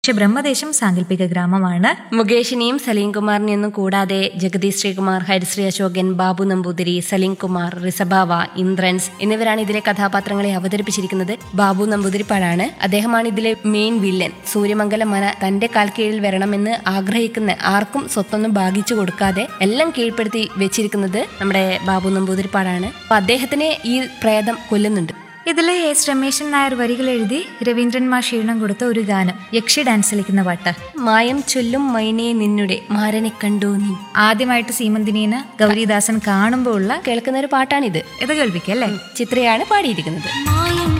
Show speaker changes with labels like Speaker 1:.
Speaker 1: പക്ഷെ ബ്രഹ്മദേശം സാങ്കല്പിക ഗ്രാമമാണ്
Speaker 2: മുകേഷിനെയും സലീം കുമാറിനെയൊന്നും കൂടാതെ ജഗതി ശ്രീകുമാർ ഹരിശ്രീ അശോകൻ ബാബു നമ്പൂതിരി സലീം കുമാർ റിസബാവ ഇന്ദ്രൻസ് എന്നിവരാണ് ഇതിലെ കഥാപാത്രങ്ങളെ അവതരിപ്പിച്ചിരിക്കുന്നത് ബാബു നമ്പൂതിരിപ്പാടാണ് അദ്ദേഹമാണ് ഇതിലെ മെയിൻ വില്ലൻ സൂര്യമംഗലം മന തന്റെ കാൽ കീഴിൽ വരണമെന്ന് ആഗ്രഹിക്കുന്ന ആർക്കും സ്വത്തൊന്നും ഭാഗിച്ചു കൊടുക്കാതെ എല്ലാം കീഴ്പ്പെടുത്തി വെച്ചിരിക്കുന്നത് നമ്മുടെ ബാബു നമ്പൂതിരിപ്പാടാണ് അപ്പൊ അദ്ദേഹത്തിനെ ഈ പ്രേതം കൊല്ലുന്നുണ്ട്
Speaker 1: ഇതിലെ എസ് രമേശൻ നായർ വരികൾ എഴുതി രവീന്ദ്രൻ മാഷ് ഈണം കൊടുത്ത ഒരു ഗാനം യക്ഷി ഡാൻസ് കളിക്കുന്ന പാട്ട്
Speaker 2: മായം ചൊല്ലും മൈനെ നിന്നുടെ മാരനെ കണ്ടു നീ
Speaker 1: ആദ്യമായിട്ട് സീമന്തിനീനെ ഗൗരിദാസൻ കാണുമ്പോൾ ഉള്ള
Speaker 2: കേൾക്കുന്ന ഒരു പാട്ടാണിത്
Speaker 1: ഇത് കേൾപ്പിക്കല്ലേ
Speaker 2: ചിത്രയാണ് പാടിയിരിക്കുന്നത്
Speaker 3: മായം